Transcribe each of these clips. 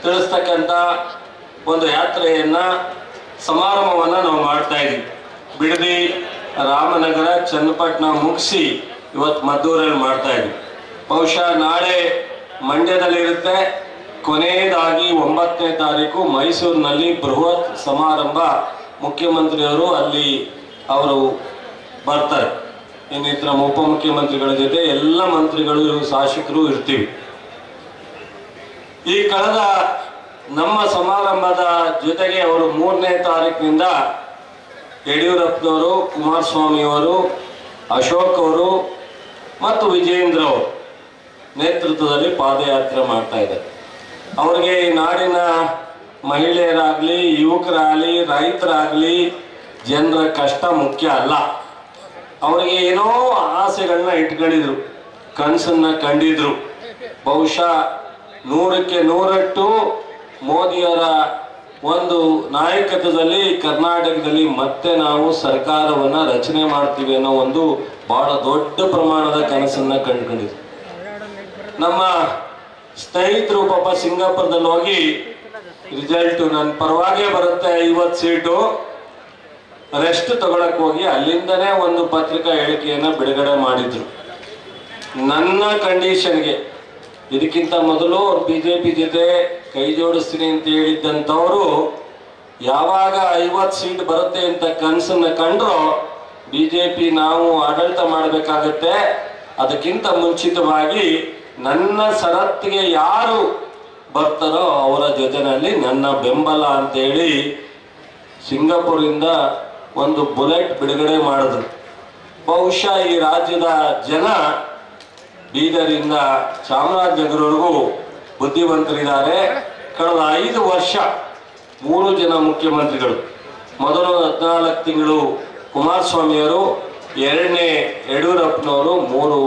ತಿಳಿಸ್ತಕ್ಕಂಥ ಒಂದು ಯಾತ್ರೆಯನ್ನ ಸಮಾರಂಭವನ್ನ ನಾವು ಮಾಡ್ತಾ ಇದ್ದೀವಿ ಬಿಡದಿ ರಾಮನಗರ ಚನ್ನಪಟ್ಟಣ ಮುಗಿಸಿ ಇವತ್ತು ಮದ್ದೂರಲ್ಲಿ ಮಾಡ್ತಾ ಇದ್ವಿ ಬಹುಶಃ ನಾಳೆ ಮಂಡ್ಯದಲ್ಲಿರುತ್ತೆ ಕೊನೆಯದಾಗಿ ಒಂಬತ್ತನೇ ತಾರೀಕು ಮೈಸೂರಿನಲ್ಲಿ ಬೃಹತ್ ಸಮಾರಂಭ ಮುಖ್ಯಮಂತ್ರಿಯವರು ಅಲ್ಲಿ ಅವರು ಬರ್ತಾರೆ ಇನ್ನಿತರ ಉಪಮುಖ್ಯಮಂತ್ರಿಗಳ ಜೊತೆ ಎಲ್ಲ ಮಂತ್ರಿಗಳು ಶಾಸಕರು ಇರ್ತೀವಿ ಈ ಕಳೆದ ನಮ್ಮ ಸಮಾರಂಭದ ಜೊತೆಗೆ ಅವರು ಮೂರನೇ ತಾರೀಕಿನಿಂದ ಯಡಿಯೂರಪ್ಪನವರು ಕುಮಾರಸ್ವಾಮಿ ಅವರು ಅಶೋಕ್ ಅವರು ಮತ್ತು ವಿಜಯೇಂದ್ರ ಅವರು ನೇತೃತ್ವದಲ್ಲಿ ಪಾದಯಾತ್ರೆ ಮಾಡ್ತಾ ಇದ್ದಾರೆ ಅವರಿಗೆ ಈ ನಾಡಿನ ಮಹಿಳೆಯರಾಗ್ಲಿ ಯುವಕರಾಗಲಿ ರೈತರಾಗ್ಲಿ ಜನರ ಕಷ್ಟ ಮುಖ್ಯ ಅಲ್ಲ ಅವರಿಗೆ ಏನೋ ಆಸೆಗಳನ್ನ ಇಟ್ಕೊಂಡಿದ್ರು ಕನಸನ್ನ ಕಂಡಿದ್ರು ಬಹುಶಃ ನೂರಕ್ಕೆ ನೂರಟ್ಟು ಮೋದಿಯವರ ಒಂದು ನಾಯಕತ್ವದಲ್ಲಿ ಕರ್ನಾಟಕದಲ್ಲಿ ಮತ್ತೆ ನಾವು ಸರ್ಕಾರವನ್ನ ರಚನೆ ಮಾಡ್ತೀವಿ ಅನ್ನೋ ಒಂದು ಬಹಳ ದೊಡ್ಡ ಪ್ರಮಾಣದ ಕನಸನ್ನ ಕಂಡುಕೊಂಡಿದ್ರು ನಮ್ಮ ಸ್ನೇಹಿತರು ಪಾಪ ಸಿಂಗಾಪುರದಲ್ಲಿ ಹೋಗಿ ರಿಸಲ್ಟ್ ನನ್ನ ಪರವಾಗೇ ಬರುತ್ತೆ ಐವತ್ತು ಸೀಟು ರೆಸ್ಟ್ ತಗೊಳಕ್ ಹೋಗಿ ಅಲ್ಲಿಂದನೇ ಒಂದು ಪತ್ರಿಕಾ ಹೇಳಿಕೆಯನ್ನ ಬಿಡುಗಡೆ ಮಾಡಿದ್ರು ನನ್ನ ಕಂಡೀಷನ್ಗೆ ಇದಕ್ಕಿಂತ ಮೊದಲು ಅವ್ರು ಬಿಜೆಪಿ ಜೊತೆ ಕೈ ಜೋಡಿಸ್ತೀನಿ ಅಂತ ಹೇಳಿದ್ದಂಥವ್ರು ಯಾವಾಗ ಐವತ್ತು ಸೀಟ್ ಬರುತ್ತೆ ಅಂತ ಕನಸನ್ನ ಕಂಡ್ರು ಬಿಜೆಪಿ ನಾವು ಆಡಳಿತ ಮಾಡಬೇಕಾಗತ್ತೆ ಅದಕ್ಕಿಂತ ಮುಂಚಿತವಾಗಿ ನನ್ನ ಸರತ್ತಿಗೆ ಯಾರು ಬರ್ತಾರೋ ಅವರ ಜೊತೆನಲ್ಲಿ ನನ್ನ ಬೆಂಬಲ ಅಂತೇಳಿ ಸಿಂಗಾಪುರಿಂದ ಒಂದು ಬುಲೆಟ್ ಬಿಡುಗಡೆ ಮಾಡಿದ್ರು ಬಹುಶಃ ಈ ರಾಜ್ಯದ ಜನ ಬೀದರಿಂದ ಚಾಮರಾಜನಗರವರೆಗೂ ಬುದ್ಧಿವಂತರಿದ್ದಾರೆ ಕಳೆದ ಐದು ವರ್ಷ ಮೂರು ಜನ ಮುಖ್ಯಮಂತ್ರಿಗಳು ಮೊದಲು ಹದಿನಾಲ್ಕು ತಿಂಗಳು ಕುಮಾರಸ್ವಾಮಿಯವರು ಎರಡನೇ ಯಡಿಯೂರಪ್ಪನವರು ಮೂರು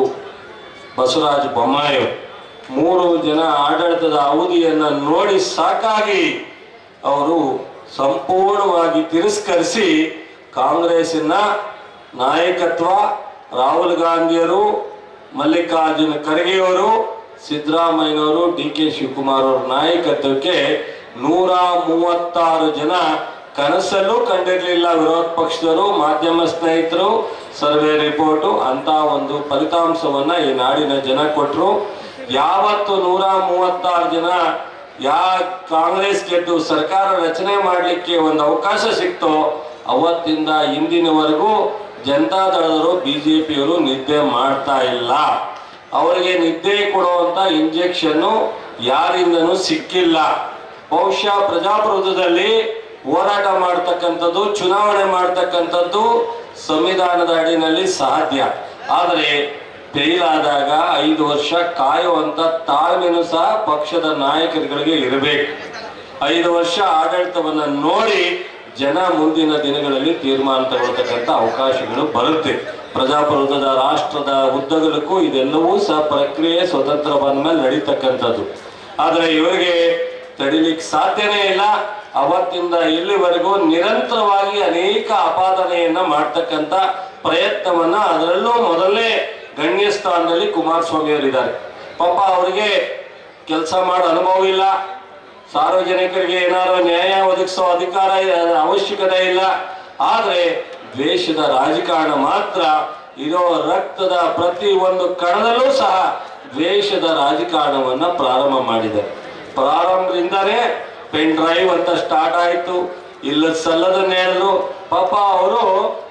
ಬಸವರಾಜ ಬೊಮ್ಮಾಯಿ ಮೂರು ಜನ ಆಡಳಿತದ ಅವಧಿಯನ್ನ ನೋಡಿ ಸಾಕಾಗಿ ಅವರು ಸಂಪೂರ್ಣವಾಗಿ ತಿರಸ್ಕರಿಸಿ ಕಾಂಗ್ರೆಸ್ಸಿನ ನಾಯಕತ್ವ ರಾಹುಲ್ ಗಾಂಧಿಯರು ಮಲ್ಲಿಕಾರ್ಜುನ ಖರ್ಗೆಯವರು ಸಿದ್ದರಾಮಯ್ಯನವರು ಡಿ ಕೆ ಶಿವಕುಮಾರ್ ಅವರ ನಾಯಕತ್ವಕ್ಕೆ ನೂರ ಮೂವತ್ತಾರು ಜನ ಕನಸಲ್ಲೂ ಕಂಡಿರಲಿಲ್ಲ ವಿರೋಧ ಪಕ್ಷದವರು ಮಾಧ್ಯಮ ಸ್ನೇಹಿತರು ಸರ್ವೆ ರಿಪೋರ್ಟು ಅಂತ ಒಂದು ಫಲಿತಾಂಶವನ್ನ ಈ ನಾಡಿನ ಜನ ಕೊಟ್ಟರು ಯಾವತ್ತು ನೂರ ಮೂವತ್ತಾರು ಜನ ಯಾ ಕಾಂಗ್ರೆಸ್ ಗೆದ್ದು ಸರ್ಕಾರ ರಚನೆ ಮಾಡಲಿಕ್ಕೆ ಒಂದು ಅವಕಾಶ ಸಿಕ್ತೋ ಅವತ್ತಿಂದ ಇಂದಿನವರೆಗೂ ಜನತಾದಳದವರು ಬಿಜೆಪಿಯವರು ನಿದ್ದೆ ಮಾಡ್ತಾ ಇಲ್ಲ ಅವರಿಗೆ ನಿದ್ದೆ ಕೊಡುವಂತ ಇಂಜೆಕ್ಷನ್ ಯಾರಿಂದನೂ ಸಿಕ್ಕಿಲ್ಲ ಬಹುಶಃ ಪ್ರಜಾಪ್ರಭುತ್ವದಲ್ಲಿ ಹೋರಾಟ ಮಾಡ್ತಕ್ಕಂಥದ್ದು ಚುನಾವಣೆ ಮಾಡ್ತಕ್ಕಂಥದ್ದು ಸಂವಿಧಾನದ ಅಡಿನಲ್ಲಿ ಸಾಧ್ಯ ಆದರೆ ಫೇಲ್ ಆದಾಗ ಐದು ವರ್ಷ ಕಾಯುವಂತ ತಾಳ್ಮೆನೂ ಸಹ ಪಕ್ಷದ ನಾಯಕರುಗಳಿಗೆ ಇರಬೇಕು ಐದು ವರ್ಷ ಆಡಳಿತವನ್ನ ನೋಡಿ ಜನ ಮುಂದಿನ ದಿನಗಳಲ್ಲಿ ತೀರ್ಮಾನ ತಗೊಳ್ತಕ್ಕಂಥ ಅವಕಾಶಗಳು ಬರುತ್ತೆ ಪ್ರಜಾಪ್ರಭುತ್ವದ ರಾಷ್ಟ್ರದ ಉದ್ದಗಲಕ್ಕೂ ಇದೆಲ್ಲವೂ ಸಹ ಪ್ರಕ್ರಿಯೆ ಸ್ವತಂತ್ರ ಬಂದ ಮೇಲೆ ನಡೀತಕ್ಕಂಥದ್ದು ಆದ್ರೆ ಇವರಿಗೆ ತಡಿಲಿಕ್ಕೆ ಸಾಧ್ಯನೇ ಇಲ್ಲ ಅವತ್ತಿಂದ ಇಲ್ಲಿವರೆಗೂ ನಿರಂತರವಾಗಿ ಅನೇಕ ಆಪಾದನೆಯನ್ನ ಮಾಡ್ತಕ್ಕಂಥ ಪ್ರಯತ್ನವನ್ನ ಅದರಲ್ಲೂ ಮೊದಲನೇ ಗಣ್ಯ ಸ್ಥಾನದಲ್ಲಿ ಕುಮಾರಸ್ವಾಮಿ ಅವರಿದ್ದಾರೆ ಪಾಪ ಅವರಿಗೆ ಕೆಲಸ ಮಾಡೋ ಅನುಭವ ಇಲ್ಲ ಸಾರ್ವಜನಿಕರಿಗೆ ಏನಾದ್ರು ನ್ಯಾಯ ಒದಗಿಸೋ ಅಧಿಕಾರ ಇ- ಅವಶ್ಯಕತೆ ಇಲ್ಲ ಆದ್ರೆ ದ್ವೇಷದ ರಾಜಕಾರಣ ಮಾತ್ರ ಇರೋ ರಕ್ತದ ಪ್ರತಿ ಒಂದು ಕಣದಲ್ಲೂ ಸಹ ದ್ವೇಷದ ರಾಜಕಾರಣವನ್ನ ಪ್ರಾರಂಭ ಮಾಡಿದೆ ಪ್ರಾರಂಭದಿಂದನೇ ಪೆನ್ ಡ್ರೈವ್ ಅಂತ ಸ್ಟಾರ್ಟ್ ಆಯಿತು ಇಲ್ಲದ ಸಲ್ಲದನ್ನ ಹೇಳಿದ್ರು ಪಾಪ ಅವರು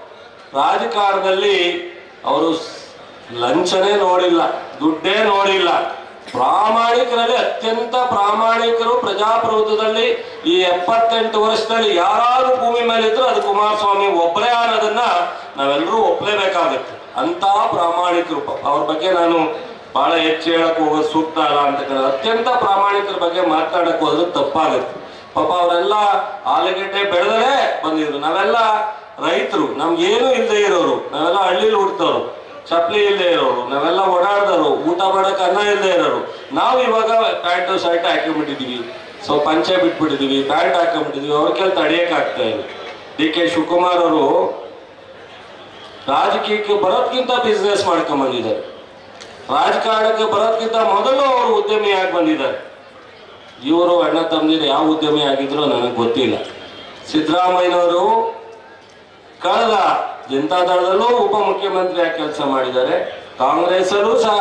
ರಾಜಕಾರಣದಲ್ಲಿ ಅವರು ಲಂಚನೇ ನೋಡಿಲ್ಲ ದುಡ್ಡೇ ನೋಡಿಲ್ಲ ಪ್ರಾಮಾಣಿಕರಲ್ಲಿ ಅತ್ಯಂತ ಪ್ರಾಮಾಣಿಕರು ಪ್ರಜಾಪ್ರಭುತ್ವದಲ್ಲಿ ಈ ಎಪ್ಪತ್ತೆಂಟು ವರ್ಷದಲ್ಲಿ ಯಾರಾದ್ರೂ ಭೂಮಿ ಮೇಲೆ ಇದ್ರು ಅದು ಕುಮಾರಸ್ವಾಮಿ ಒಬ್ಬರೇ ಅನ್ನೋದನ್ನ ನಾವೆಲ್ಲರೂ ಒಪ್ಲೇಬೇಕಾಗುತ್ತೆ ಅಂತ ಪ್ರಾಮಾಣಿಕರು ಪಾಪ ಅವ್ರ ಬಗ್ಗೆ ನಾನು ಬಹಳ ಹೆಚ್ಚು ಹೇಳಕ್ ಹೋಗೋದು ಸೂಕ್ತ ಅಲ್ಲ ಅಂತ ಕೇಳಿದ್ರೆ ಅತ್ಯಂತ ಪ್ರಾಮಾಣಿಕರ ಬಗ್ಗೆ ಮಾತನಾಡಕ್ ಹೋದ್ರೆ ತಪ್ಪಾಗುತ್ತೆ ಪಾಪ ಅವರೆಲ್ಲ ಆಲೂಗೆಡ್ಡೆ ಬೆಳೆದಲೇ ಬಂದಿದ್ರು ನಾವೆಲ್ಲ ರೈತರು ನಮ್ಗೇನು ಇಲ್ಲದೆ ಇರೋರು ನಾವೆಲ್ಲ ಹಳ್ಳಿಲಿ ಹುಡ್ತವ್ರು ಚಪ್ಲಿ ಇಲ್ಲದೆ ಇರೋರು ನಾವೆಲ್ಲ ಓಡಾಡ್ದವರು ಊಟ ಮಾಡಕ್ ಅನ್ನ ಇಲ್ಲದೆ ಇರೋರು ನಾವು ಇವಾಗ ಪ್ಯಾಂಟು ಶರ್ಟ್ ಹಾಕೊಂಡ್ಬಿಟ್ಟಿದೀವಿ ಸೊ ಪಂಚೆ ಬಿಟ್ಬಿಟ್ಟಿದೀವಿ ಪ್ಯಾಂಟ್ ಹಾಕೊಂಡ್ಬಿಟ್ಟಿದೀವಿ ಅವ್ರ ಕೆಲ ತಡೆಯಕ್ ಆಗ್ತಾ ಇಲ್ಲ ಡಿ ಕೆ ಶಿವಕುಮಾರ್ ಅವರು ರಾಜಕೀಯಕ್ಕೆ ಬರೋದ್ಕಿಂತ ಬಿಸ್ನೆಸ್ ಮಾಡ್ಕೊಂಡ್ ಬಂದಿದ್ದಾರೆ ರಾಜಕಾರಣಕ್ಕೆ ಬರೋದ್ಕಿಂತ ಮೊದಲು ಅವರು ಉದ್ಯಮಿಯಾಗಿ ಬಂದಿದ್ದಾರೆ ಇವರು ಅಣ್ಣ ತಮ್ಮದಿರು ಯಾವ ಉದ್ಯಮಿ ಆಗಿದ್ರು ನನಗೆ ಗೊತ್ತಿಲ್ಲ ಸಿದ್ದರಾಮಯ್ಯನವರು ಕಳೆದ ಜನತಾದಳದಲ್ಲೂ ಉಪಮುಖ್ಯಮಂತ್ರಿಯಾಗಿ ಕೆಲಸ ಮಾಡಿದ್ದಾರೆ ಕಾಂಗ್ರೆಸ್ಸಲ್ಲೂ ಸಹ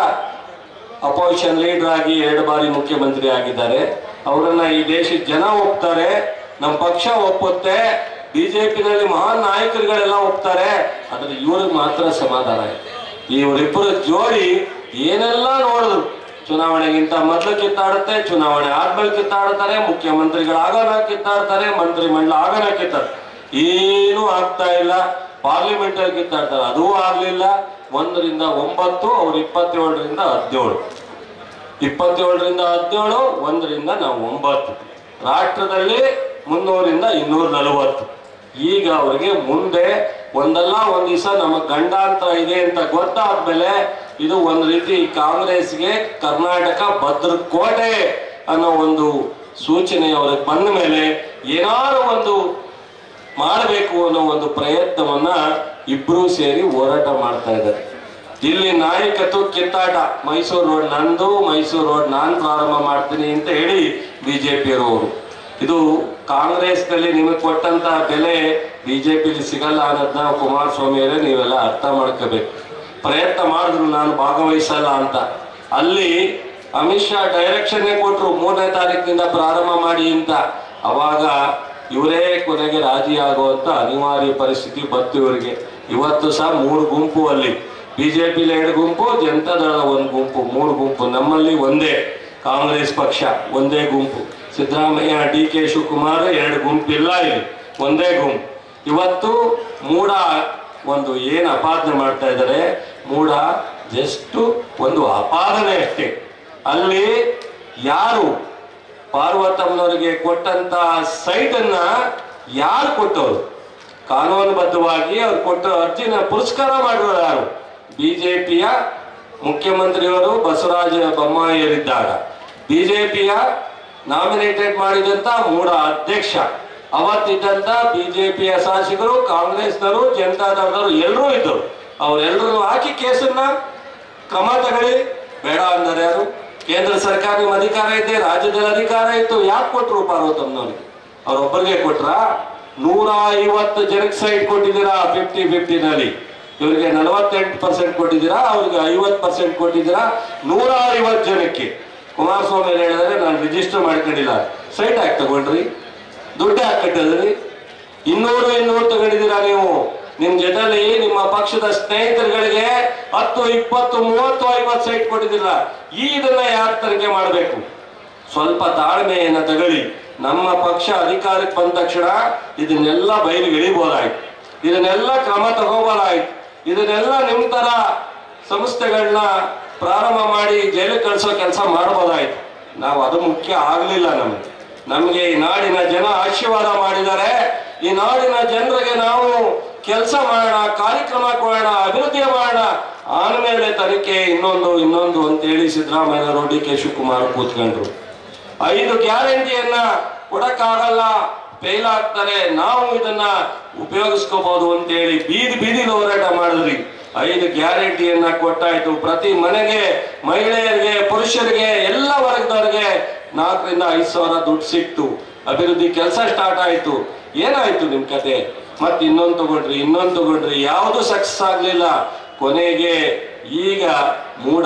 ಅಪೋಸಿಷನ್ ಲೀಡರ್ ಆಗಿ ಎರಡು ಬಾರಿ ಮುಖ್ಯಮಂತ್ರಿ ಆಗಿದ್ದಾರೆ ಅವರನ್ನ ಈ ದೇಶದ ಜನ ಒಪ್ತಾರೆ ನಮ್ಮ ಪಕ್ಷ ಒಪ್ಪುತ್ತೆ ಬಿಜೆಪಿನಲ್ಲಿ ಮಹಾನ್ ನಾಯಕರುಗಳೆಲ್ಲ ಒಪ್ತಾರೆ ಆದ್ರೆ ಇವ್ರಿಗೆ ಮಾತ್ರ ಸಮಾಧಾನ ಇದೆ ಇವರಿಬ್ಬರ ಜೋಡಿ ಏನೆಲ್ಲ ನೋಡಿದ್ರು ಚುನಾವಣೆಗಿಂತ ಮೊದಲು ಕಿತ್ತಾಡುತ್ತೆ ಚುನಾವಣೆ ಆದ್ಮೇಲೆ ಕಿತ್ತಾಡ್ತಾರೆ ಮುಖ್ಯಮಂತ್ರಿಗಳಾಗೋಣ ಕಿತ್ತಾಡ್ತಾರೆ ಮಂತ್ರಿ ಮಂಡಲ ಆಗೋಣ ಕಿತ್ತಾಡ್ತಾರೆ ಏನೂ ಆಗ್ತಾ ಇಲ್ಲ ಪಾರ್ಲಿಮೆಂಟ್ ಅಲ್ಲಿ ಕಿತ್ತಾಡ್ತಾರೆ ಅದೂ ಆಗ್ಲಿಲ್ಲ ಒಂದರಿಂದ ಒಂಬತ್ತು ಅವ್ರು ಇಪ್ಪತ್ತೇಳರಿಂದ ಹದಿನೇಳು ಇಪ್ಪತ್ತೇಳರಿಂದ ಹದಿನೇಳು ಒಂದರಿಂದ ನಾವು ಒಂಬತ್ತು ರಾಷ್ಟ್ರದಲ್ಲಿ ಮುನ್ನೂರಿಂದ ಇನ್ನೂರ ನಲವತ್ತು ಈಗ ಅವರಿಗೆ ಮುಂದೆ ಒಂದಲ್ಲ ಒಂದ್ ದಿವಸ ನಮ್ಮ ಗಂಡಾಂತರ ಇದೆ ಅಂತ ಗೊತ್ತಾದ್ಮೇಲೆ ಇದು ಒಂದು ರೀತಿ ಕಾಂಗ್ರೆಸ್ಗೆ ಕರ್ನಾಟಕ ಭದ್ರಕೋಟೆ ಅನ್ನೋ ಒಂದು ಸೂಚನೆ ಅವ್ರಿಗೆ ಬಂದ ಮೇಲೆ ಏನಾದ್ರು ಒಂದು ಮಾಡಬೇಕು ಅನ್ನೋ ಒಂದು ಪ್ರಯತ್ನವನ್ನ ಇಬ್ರು ಸೇರಿ ಹೋರಾಟ ಮಾಡ್ತಾ ಇದ್ದಾರೆ ಇಲ್ಲಿ ನಾಯಕತ್ವ ಕಿತ್ತಾಟ ಮೈಸೂರು ರೋಡ್ ನಂದು ಮೈಸೂರು ರೋಡ್ ನಾನ್ ಪ್ರಾರಂಭ ಮಾಡ್ತೀನಿ ಅಂತ ಹೇಳಿ ಬಿಜೆಪಿಯವರು ಇದು ಕಾಂಗ್ರೆಸ್ನಲ್ಲಿ ನಿಮಗೆ ಕೊಟ್ಟಂತ ಬೆಲೆ ಬಿಜೆಪಿಲಿ ಸಿಗಲ್ಲ ಅನ್ನೋದನ್ನ ಕುಮಾರಸ್ವಾಮಿ ಅವರೇ ನೀವೆಲ್ಲ ಅರ್ಥ ಮಾಡ್ಕೋಬೇಕು ಪ್ರಯತ್ನ ಮಾಡಿದ್ರು ನಾನು ಭಾಗವಹಿಸಲ್ಲ ಅಂತ ಅಲ್ಲಿ ಅಮಿತ್ ಶಾ ಡೈರೆಕ್ಷನ್ ಕೊಟ್ರು ಮೂರನೇ ತಾರೀಕಿನಿಂದ ಪ್ರಾರಂಭ ಮಾಡಿ ಅಂತ ಅವಾಗ ಇವರೇ ಕೊನೆಗೆ ರಾಜಿ ಆಗುವಂತ ಅನಿವಾರ್ಯ ಪರಿಸ್ಥಿತಿ ಬಂತು ಇವರಿಗೆ ಇವತ್ತು ಸಹ ಮೂರು ಗುಂಪು ಅಲ್ಲಿ ಬಿಜೆಪಿಲಿ ಎರಡು ಗುಂಪು ಜನತಾದಳದ ಒಂದು ಗುಂಪು ಮೂರು ಗುಂಪು ನಮ್ಮಲ್ಲಿ ಒಂದೇ ಕಾಂಗ್ರೆಸ್ ಪಕ್ಷ ಒಂದೇ ಗುಂಪು ಸಿದ್ದರಾಮಯ್ಯ ಡಿ ಕೆ ಶಿವಕುಮಾರ್ ಎರಡು ಗುಂಪಿಲ್ಲ ಇಲ್ಲಿ ಒಂದೇ ಗುಂಪು ಇವತ್ತು ಮೂಡ ಒಂದು ಏನು ಅಪಾದನೆ ಮಾಡ್ತಾ ಇದ್ದಾರೆ ಮೂಡ ಜಸ್ಟ್ ಒಂದು ಅಪಾದನೆ ಅಷ್ಟೇ ಅಲ್ಲಿ ಯಾರು ಪಾರ್ವತಮ್ಮನವರಿಗೆ ಕೊಟ್ಟಂತ ಸೈಟ್ ಅನ್ನ ಯಾರು ಕೊಟ್ಟವರು ಕಾನೂನುಬದ್ಧವಾಗಿ ಅವ್ರು ಕೊಟ್ಟ ಅರ್ಜಿನ ಪುರಸ್ಕಾರ ಮಾಡಿರೋರು ಯಾರು ಬಿಜೆಪಿಯ ಮುಖ್ಯಮಂತ್ರಿಯವರು ಬಸವರಾಜ ಬೊಮ್ಮಾಯಿಯರಿದ್ದಾಗ ಬಿಜೆಪಿಯ ನಾಮಿನೇಟೆಡ್ ಮಾಡಿದಂತ ಮೂಡ ಅಧ್ಯಕ್ಷ ಅವತ್ತಿದ್ದಂತ ಬಿಜೆಪಿಯ ಶಾಸಕರು ಕಾಂಗ್ರೆಸ್ನವರು ಜನತಾದಳದವರು ಎಲ್ಲರೂ ಇದ್ದರು ಅವರೆಲ್ಲರೂ ಹಾಕಿ ಕೇಸನ್ನ ಕ್ರಮ ತಗೊಳ್ಳಿ ಬೇಡ ಅಂದರೆ ಯಾರು ಕೇಂದ್ರ ಸರ್ಕಾರ ನಿಮ್ಮ ಅಧಿಕಾರ ಇದೆ ರಾಜ್ಯದಲ್ಲಿ ಅಧಿಕಾರ ಇತ್ತು ಯಾಕೆ ಕೊಟ್ರು ಪಾರ್ವತಮ್ಮನವ್ರಿಗೆ ಅವ್ರೊಬ್ಬರಿಗೆ ಕೊಟ್ರ ನೂರ ಐವತ್ತು ಜನಕ್ಕೆ ಸೈಟ್ ಕೊಟ್ಟಿದ್ದೀರಾ ಫಿಫ್ಟಿ ಫಿಫ್ಟಿನಲ್ಲಿ ಇವರಿಗೆ ನಲವತ್ತೆಂಟು ಪರ್ಸೆಂಟ್ ಕೊಟ್ಟಿದ್ದೀರಾ ಅವ್ರಿಗೆ ಐವತ್ತು ಪರ್ಸೆಂಟ್ ಕೊಟ್ಟಿದ್ದೀರಾ ನೂರ ಐವತ್ತು ಜನಕ್ಕೆ ಕುಮಾರಸ್ವಾಮಿ ಹೇಳಿದ್ರೆ ನಾನು ರಿಜಿಸ್ಟರ್ ಮಾಡ್ಕೊಂಡಿಲ್ಲ ಸೈಟ್ ಹಾಕಿ ತಗೊಂಡ್ರಿ ದುಡ್ಡು ಹಾಕಿ ಕಟ್ಟಿದ್ರಿ ಇನ್ನೂರು ಇನ್ನೂರು ತಗೊಂಡಿದ್ದೀರಾ ನೀವು ನಿಮ್ ಜೊತೆಲಿ ನಿಮ್ಮ ಪಕ್ಷದ ಸ್ನೇಹಿತರುಗಳಿಗೆ ಹತ್ತು ಇಪ್ಪತ್ತು ಮೂವತ್ತು ಐವತ್ತು ಸೈಟ್ ಕೊಟ್ಟಿದ್ದೀರಾ ಈ ಇದನ್ನ ಯಾರು ತನಿಖೆ ಮಾಡಬೇಕು ಸ್ವಲ್ಪ ತಾಳ್ಮೆಯನ್ನ ತಗೊಳ್ಳಿ ನಮ್ಮ ಪಕ್ಷ ಅಧಿಕಾರಕ್ಕೆ ಬಂದ ತಕ್ಷಣ ಇದನ್ನೆಲ್ಲ ಬಯಲಿಗೆ ಇಳಿಬೋದಾಯ್ತು ಇದನ್ನೆಲ್ಲ ಕ್ರಮ ತಗೋಬೋದಾಯ್ತು ಇದನ್ನೆಲ್ಲ ನಿಮ್ ತರ ಸಂಸ್ಥೆಗಳನ್ನ ಪ್ರಾರಂಭ ಮಾಡಿ ಜೈಲಿಗೆ ಕಳಿಸೋ ಕೆಲಸ ಮಾಡ್ಬೋದಾಯ್ತು ನಾವು ಅದು ಮುಖ್ಯ ಆಗ್ಲಿಲ್ಲ ನಮ್ಗೆ ನಮ್ಗೆ ಈ ನಾಡಿನ ಜನ ಆಶೀರ್ವಾದ ಮಾಡಿದ್ದಾರೆ ಈ ನಾಡಿನ ಜನರಿಗೆ ನಾವು ಕೆಲಸ ಮಾಡೋಣ ಕಾರ್ಯಕ್ರಮ ಕೊಡೋಣ ಅಭಿವೃದ್ಧಿ ಮಾಡೋಣ ಆಮೇಲೆ ತನಿಖೆ ಇನ್ನೊಂದು ಇನ್ನೊಂದು ಅಂತೇಳಿ ಸಿದ್ದರಾಮಯ್ಯನವರು ಡಿ ಕೆ ಶಿವಕುಮಾರ್ ಕೂತ್ಕೊಂಡ್ರು ಐದು ಗ್ಯಾರಂಟಿಯನ್ನ ಕೊಡಕ್ಕಾಗಲ್ಲ ಫೇಲ್ ಆಗ್ತಾರೆ ನಾವು ಇದನ್ನ ಉಪಯೋಗಿಸ್ಕೋಬಹುದು ಅಂತೇಳಿ ಬೀದಿ ಬೀದಿಲಿ ಹೋರಾಟ ಮಾಡಿದ್ರಿ ಐದು ಗ್ಯಾರಂಟಿಯನ್ನ ಕೊಟ್ಟಾಯ್ತು ಪ್ರತಿ ಮನೆಗೆ ಮಹಿಳೆಯರಿಗೆ ಪುರುಷರಿಗೆ ಎಲ್ಲ ವರ್ಗದವರಿಗೆ ನಾಲ್ಕರಿಂದ ಐದು ಸಾವಿರ ದುಡ್ಡು ಸಿಕ್ತು ಅಭಿವೃದ್ಧಿ ಕೆಲಸ ಸ್ಟಾರ್ಟ್ ಆಯ್ತು ಏನಾಯ್ತು ನಿಮ್ ಕತೆ ಮತ್ ಇನ್ನೊಂದು ತಗೊಂಡ್ರಿ ಇನ್ನೊಂದು ತಗೊಂಡ್ರಿ ಯಾವುದು ಸಕ್ಸಸ್ ಆಗ್ಲಿಲ್ಲ ಕೊನೆಗೆ ಈಗ ಮೂಡ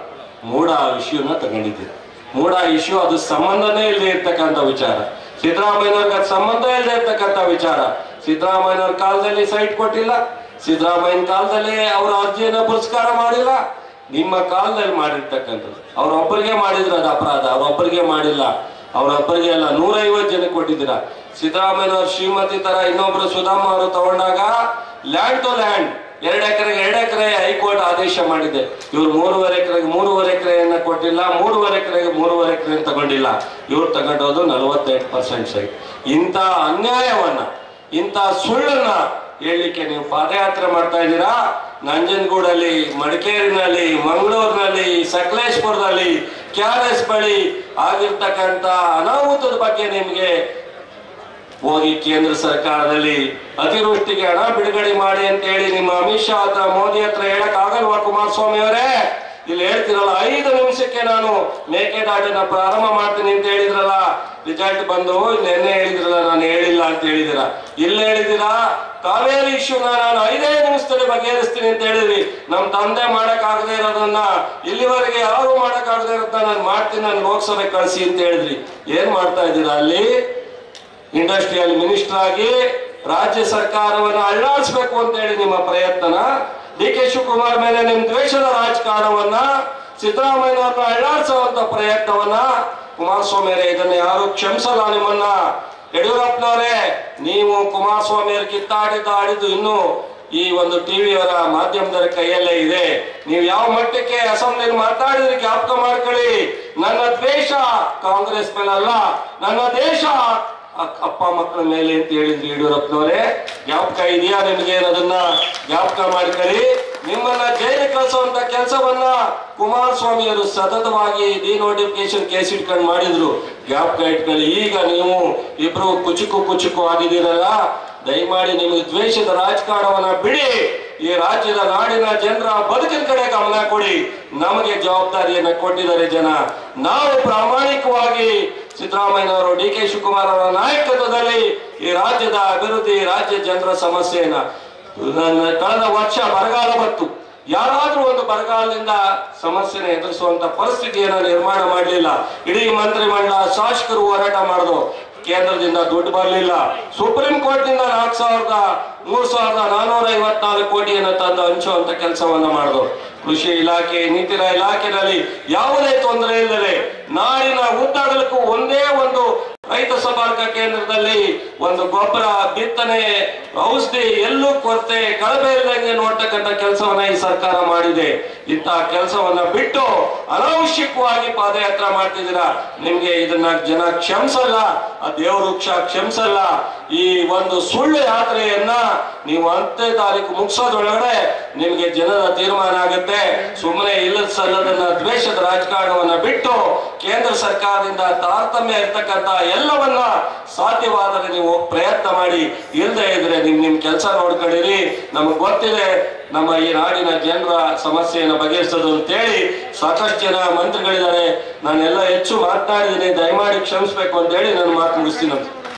ಮೂಡ ಇಶ್ಯೂನ ತಗೊಂಡಿದ್ದೀರಿ ಮೂಡ ಇಶ್ಯೂ ಅದು ಸಂಬಂಧನೇ ಇಲ್ಲದೆ ಇರ್ತಕ್ಕಂಥ ವಿಚಾರ ಸಿದ್ದರಾಮಯ್ಯನವ್ರಿಗೆ ಅದು ಸಂಬಂಧ ಇಲ್ಲದೆ ಇರ್ತಕ್ಕಂಥ ವಿಚಾರ ಸಿದ್ದರಾಮಯ್ಯನವ್ರ ಕಾಲದಲ್ಲಿ ಸೈಟ್ ಕೊಟ್ಟಿಲ್ಲ ಸಿದ್ದರಾಮಯ್ಯನ ಕಾಲದಲ್ಲಿ ಅವರ ಅರ್ಜಿಯನ್ನ ಪುರಸ್ಕಾರ ಮಾಡಿಲ್ಲ ನಿಮ್ಮ ಕಾಲದಲ್ಲಿ ಮಾಡಿರ್ತಕ್ಕಂಥದ್ದು ಅವ್ರೊಬ್ಬರಿಗೆ ಮಾಡಿದ್ರು ಅದು ಅಪರಾಧ ಅವ್ರೊಬ್ಬರಿಗೆ ಮಾಡಿಲ್ಲ ಅವ್ರೊಬ್ಬರಿಗೆ ಅಲ್ಲ ನೂರೈವತ್ತು ಜನ ಕೊಟ್ಟಿದ್ದೀರಾ ಸಿದ್ದರಾಮಯ್ಯನವ್ರ ಶ್ರೀಮತಿ ತರ ಇನ್ನೊಬ್ರು ಸುಧಮ್ಮ ಅವರು ತಗೊಂಡಾಗ ಲ್ಯಾಂಡ್ ಟು ಲ್ಯಾಂಡ್ ಎರಡು ಎಕರೆಗೆ ಎರಡು ಎಕರೆ ಹೈಕೋರ್ಟ್ ಆದೇಶ ಮಾಡಿದೆ ಇವ್ರು ಮೂರುವರೆ ಎಕರೆಗೆ ಮೂರುವರೆ ಎಕರೆಯನ್ನ ಕೊಟ್ಟಿಲ್ಲ ಮೂರುವರೆ ಎಕರೆಗೆ ಮೂರುವರೆ ಎಕರೆ ತಗೊಂಡಿಲ್ಲ ಇವ್ರು ತಗೊಂಡೋದು ನಲವತ್ತೆಂಟು ಪರ್ಸೆಂಟ್ ಸೈಟ್ ಇಂಥ ಅನ್ಯಾಯವನ್ನ ಇಂಥ ಸುಳ್ಳನ್ನ ಹೇಳಲಿಕ್ಕೆ ನೀವು ಪಾದಯಾತ್ರೆ ಮಾಡ್ತಾ ಇದ್ದೀರಾ ನಂಜನಗೂಡಲ್ಲಿ ಮಡಿಕೇರಿನಲ್ಲಿ ಮಂಗಳೂರಿನಲ್ಲಿ ಸಕಲೇಶ್ಪುರದಲ್ಲಿ ಕೆ ಆರ್ ಎಸ್ ಬಳಿ ಆಗಿರ್ತಕ್ಕಂಥ ಅನಾಹುತದ ಬಗ್ಗೆ ನಿಮಗೆ ಹೋಗಿ ಕೇಂದ್ರ ಸರ್ಕಾರದಲ್ಲಿ ಅತಿವೃಷ್ಟಿಗೆ ಹಣ ಬಿಡುಗಡೆ ಮಾಡಿ ಅಂತ ಹೇಳಿ ನಿಮ್ಮ ಅಮಿತ್ ಶಾ ಹತ್ರ ಮೋದಿ ಹತ್ರ ಹೇಳಕ್ ಆಗಲ್ವಾ ಕುಮಾರಸ್ವಾಮಿ ಅವರೇ ಇಲ್ಲಿ ಹೇಳ್ತಿರಲ್ಲ ಐದು ನಿಮಿಷಕ್ಕೆ ನಾನು ಮೇಕೆದಾಟನ್ನ ಪ್ರಾರಂಭ ಮಾಡ್ತೀನಿ ಅಂತ ಹೇಳಿದ್ರಲ್ಲ ರಿಸಲ್ಟ್ ಬಂದು ನಿನ್ನೆ ಹೇಳಿದ್ರಲ್ಲ ನಾನು ಹೇಳಿಲ್ಲ ಅಂತ ಹೇಳಿದಿರ ಇಲ್ಲಿ ಹೇಳಿದಿರಾ ಕಾವೇರಿ ಇಶ್ಯೂನ ನಾನು ಐದೇ ನಿಮಿಷದಲ್ಲಿ ಬಗೆಹರಿಸ್ತೀನಿ ಅಂತ ಹೇಳಿದ್ರಿ ನಮ್ ತಂದೆ ಮಾಡಕ್ ಆಗದೆ ಇರೋದನ್ನ ಇಲ್ಲಿವರೆಗೆ ಯಾರು ಮಾಡಕ್ ಆಗದೆ ಇರೋದನ್ನ ನಾನು ಮಾಡ್ತೀನಿ ನಾನು ಲೋಕಸಭೆ ಕಳಿಸಿ ಅಂತ ಹೇಳಿದ್ರಿ ಏನ್ ಮಾಡ್ತಾ ಇದ್ದೀರಾ ಅಲ್ಲಿ ಇಂಡಸ್ಟ್ರಿಯಲ್ ಮಿನಿಸ್ಟರ್ ಆಗಿ ರಾಜ್ಯ ಸರ್ಕಾರವನ್ನ ಅಳ್ಳಾಡಿಸ್ಬೇಕು ಅಂತ ಹೇಳಿ ನಿಮ್ಮ ಪ್ರಯತ್ನನ ಡಿ ಕೆ ಶಿವಕುಮಾರ್ ಮೇಲೆ ನಿಮ್ ದ್ವೇಷದ ರಾಜಕಾರಣವನ್ನ ಸಿದ್ದರಾಮಯ್ಯನವ್ರನ್ನ ಅಳ್ಳಾಡಿಸುವಂತ ಪ್ರಯತ್ನವನ್ನ ಕುಮಾರಸ್ವಾಮಿ ಅವರೇ ಇದನ್ನ ಯಾರು ಕ್ಷಮಿಸಲ್ಲ ನಿಮ್ಮನ್ನ ಯಡಿಯೂರಪ್ಪನವರೇ ನೀವು ಕುಮಾರಸ್ವಾಮಿ ಅವರು ಕಿತ್ತಾಡಿದ ಆಡಿದ್ದು ಇನ್ನು ಈ ಒಂದು ಟಿವಿಯವರ ಮಾಧ್ಯಮದವರ ಕೈಯಲ್ಲೇ ಇದೆ ನೀವು ಯಾವ ಮಟ್ಟಕ್ಕೆ ಅಸೆಂಬ್ಲಿಯಲ್ಲಿ ಮಾತಾಡಿದ್ರೆ ಜ್ಞಾಪಕ ಮಾಡ್ಕೊಳ್ಳಿ ನನ್ನ ದ್ವೇಷ ಕಾಂಗ್ರೆಸ್ ಮೇಲಲ್ಲ ನನ್ನ ದೇಶ ಅಕ್- ಅಪ್ಪ ಮಕ್ಕಳ ಮೇಲೆ ಅಂತ ಹೇಳಿದ್ರಿ ಯಡಿಯೂರಪ್ಪನವರೇ ಜ್ಞಾಪಕ ಇದೆಯಾ ನಿಮಗೆ ಅದನ್ನ ಜ್ಞಾಪಕ ಮಾಡ್ಕೊಳ್ಳಿ ನಿಮ್ಮನ್ನ ಜೈಲಿಗೆ ಕಳಿಸುವಂತ ಕೆಲಸವನ್ನ ಕುಮಾರಸ್ವಾಮಿ ಅವರು ಸತತವಾಗಿ ಡಿನೋಟಿಫಿಕೇಶನ್ ಕೇಸ್ ಇಟ್ಕೊಂಡು ಮಾಡಿದ್ರು ಜ್ಞಾಪಕ ಇಟ್ಕೊಳ್ಳಿ ಈಗ ನೀವು ಇಬ್ರು ಕುಚುಕು ಕುಚುಕು ಆಗಿದ್ದೀರಲ್ಲ ದಯಮಾಡಿ ನಿಮಗೆ ದ್ವೇಷದ ರಾಜಕಾರಣವನ್ನ ಬಿಡಿ ಈ ರಾಜ್ಯದ ನಾಡಿನ ಜನರ ಬದುಕಿನ ಕಡೆ ಗಮನ ಕೊಡಿ ನಮಗೆ ಜವಾಬ್ದಾರಿಯನ್ನ ಕೊಟ್ಟಿದ್ದಾರೆ ಜನ ನಾವು ಪ್ರಾಮಾಣಿಕವಾಗಿ ಸಿದ್ದರಾಮಯ್ಯನವರು ಡಿ ಕೆ ಶಿವಕುಮಾರ್ ಅವರ ನಾಯಕತ್ವದಲ್ಲಿ ಈ ರಾಜ್ಯದ ಅಭಿವೃದ್ಧಿ ರಾಜ್ಯ ಜನರ ಸಮಸ್ಯೆಯನ್ನ ನನ್ನ ಕಳೆದ ವರ್ಷ ಬರಗಾಲ ಬಂತು ಯಾರಾದ್ರೂ ಒಂದು ಬರಗಾಲದಿಂದ ಸಮಸ್ಯೆನ ಎದುರಿಸುವಂತ ಪರಿಸ್ಥಿತಿಯನ್ನ ನಿರ್ಮಾಣ ಮಾಡಲಿಲ್ಲ ಇಡೀ ಮಂತ್ರಿಮಂಡಲ ಶಾಸಕರು ಹೋರಾಟ ಮಾಡಿದ್ರು ಕೇಂದ್ರದಿಂದ ದುಡ್ಡು ಬರಲಿಲ್ಲ ಸುಪ್ರೀಂ ಕೋರ್ಟ್ ನಿಂದ ನಾಲ್ಕು ಸಾವಿರದ ಮೂರ್ ಸಾವಿರದ ನಾನೂರ ಐವತ್ನಾಲ್ಕು ಕೋಟಿಯನ್ನು ತಂದು ಹಂಚುವಂತ ಕೆಲಸವನ್ನ ಮಾಡಿದ್ರು ಕೃಷಿ ಇಲಾಖೆ ನೀತಿನ ಇಲಾಖೆಯಲ್ಲಿ ಯಾವುದೇ ತೊಂದರೆ ಇಲ್ಲದೆ ನಾಡಿನ ಉದ್ದಗಲಕ್ಕೂ ಒಂದೇ ಒಂದು ರೈತ ಸಂಪರ್ಕ ಕೇಂದ್ರದಲ್ಲಿ ಒಂದು ಗೊಬ್ಬರ ಬಿತ್ತನೆ ಔಷಧಿ ಎಲ್ಲೂ ಕೊರತೆ ಕಳಪೆ ಇಲ್ಲದಂಗೆ ನೋಡ್ತಕ್ಕಂಥ ಕೆಲಸವನ್ನ ಈ ಸರ್ಕಾರ ಮಾಡಿದೆ ಇಂತಹ ಕೆಲಸವನ್ನ ಬಿಟ್ಟು ಅನಾವಶ್ಯಕವಾಗಿ ಪಾದಯಾತ್ರೆ ಮಾಡ್ತಿದ್ದೀರಾ ನಿಮ್ಗೆ ಇದನ್ನ ಜನ ಕ್ಷಮಿಸಲ್ಲ ಆ ದೇವವೃಕ್ಷ ಕ್ಷಮಿಸಲ್ಲ ಈ ಒಂದು ಸುಳ್ಳು ಯಾತ್ರೆಯನ್ನ ನೀವು ಹತ್ತನೇ ತಾರೀಕು ಮುಗಿಸೋದ್ರೊಳಗಡೆ ನಿಮ್ಗೆ ಜನರ ತೀರ್ಮಾನ ಆಗುತ್ತೆ ಸುಮ್ಮನೆ ಇಲ್ಲದ ಸಲ್ಲದನ್ನ ದ್ವೇಷದ ರಾಜಕಾರಣವನ್ನ ಬಿಟ್ಟು ಕೇಂದ್ರ ಸರ್ಕಾರದಿಂದ ತಾರತಮ್ಯ ಇರ್ತಕ್ಕಂಥ ಎಲ್ಲವನ್ನ ಸಾಧ್ಯವಾದರೆ ನೀವು ಪ್ರಯತ್ನ ಮಾಡಿ ಇಲ್ಲದೆ ಇದ್ರೆ ನಿಮ್ ನಿಮ್ ಕೆಲಸ ನೋಡ್ಕೊಂಡಿರಿ ನಮಗ್ ಗೊತ್ತಿದೆ ನಮ್ಮ ಈ ನಾಡಿನ ಜನರ ಸಮಸ್ಯೆಯನ್ನು ಬಗೆಹರಿಸೋದು ಅಂತೇಳಿ ಸಾಕಷ್ಟು ಜನ ಮಂತ್ರಿಗಳಿದ್ದಾರೆ ನಾನೆಲ್ಲ ಹೆಚ್ಚು ಮಾತನಾಡಿದ್ದೀನಿ ದಯಮಾಡಿ ಕ್ಷಮಿಸ್ಬೇಕು ಅಂತ ಹೇಳಿ ನಾನು ಮಾತು ಮುಗಿಸ್ತೀನಿ